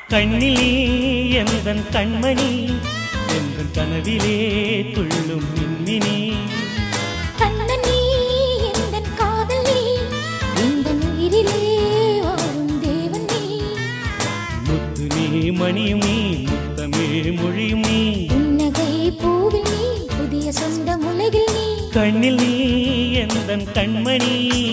கண்ணிலே எந்தன் கண்மணி எந்தன் கனவிலே துள்ளும் மின்மினி கண்ணனே எந்தன் காதல் நீ எந்தன் உயிரிலே வாழும் தேவன் நீ முத்து நீ மணியும் நீ முத்தமே மொழியும் நீ புன்னகை பூவில் நீ புதிய சொந்த உலகில் நீ கண்ணில் நீ எந்தன் கண்மணி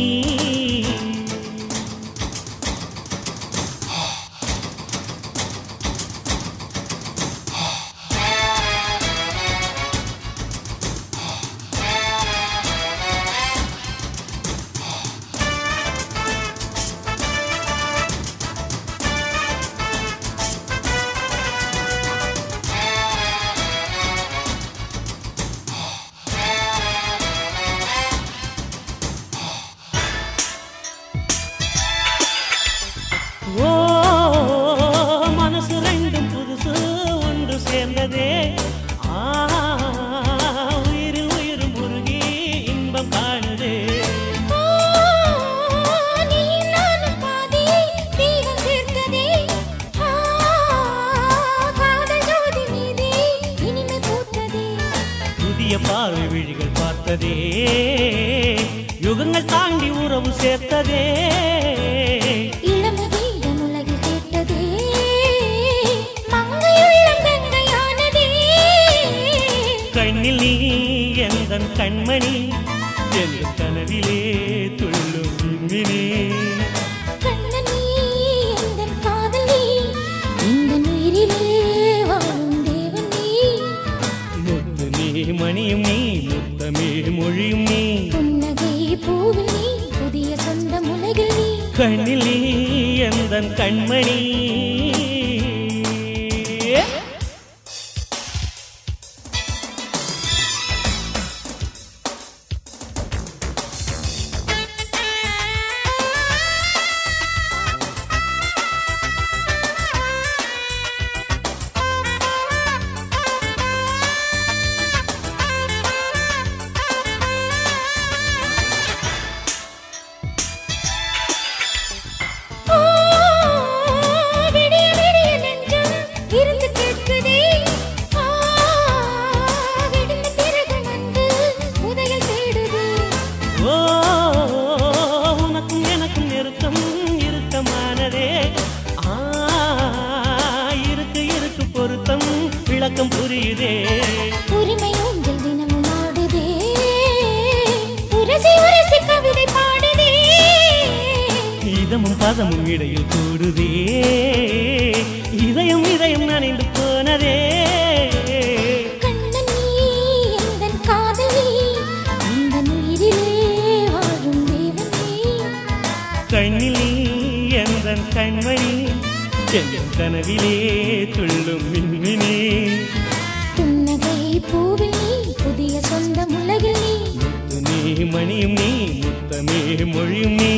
ஓ மனசு ரெண்டும் புதுசு ஒன்று சேர்ந்ததே ஆ உயிரில் உயிரும் உருகி இன்பம் காணுதே ஆ, நீ நானும் பாதி தீபம் சேர்த்ததே ஆ, காதல் ஜோதி மீதே இனிமை பூத்ததே புதிய பார்வை விழிகள் பார்த்ததே யுகங்கள் தாண்டி உறவு சேர்த்ததே இளமை கீதம் உலகில் கேட்டதே மங்கையுள்ளம் கங்கையானதே கண்ணில் நீ எந்தன் கண்மணி எந்த கனவிலே துள்ளும் மின்மினி கண்ணனே எந்தன் காதல் நீ எந்தன் உயிரிலே வாழும் தேவன் நீ முத்து நீ மணியும் நீ முத்தமே மொழியும் நீ புன்னகை பூவில் நீ புதிய சொந்த உலகில் நீ கண்ணில் நீ எந்தன் கண்மணி ஆ, விடிய விடிய நெஞ்சம் இருந்து கேட்குதே ஆ, விடிந்த பிறகு வந்து உதயல் தேடுதே ஓ உனக்கும் எனக்கும் நெருக்கம் இறுக்கமானதே ஆ இருக்கு இருக்கு பொருத்தம் விளக்கம் புரியுதே உரிமை ஊஞ்சல் தினமும் ஆடுதே உரசி உரசி கவிதை பாடுதே இதமும் பதமும் இடையில் கூடுதே இதயம் இதயம் நனைந்து போனதே கண்ணன் நீ எந்தன் காதல் நீ எந்தன் உயிரிலே வாழும் தேவன் நீ கண்ணில் நீ எந்தன் கண்மணி என் கனவிலே துள்ளும் மின்மினி புன்னகை பூவில் நீ புதிய சொந்த உலகில் நீ முத்து நீ மணியும் நீ முத்தமே மொழியும் நீ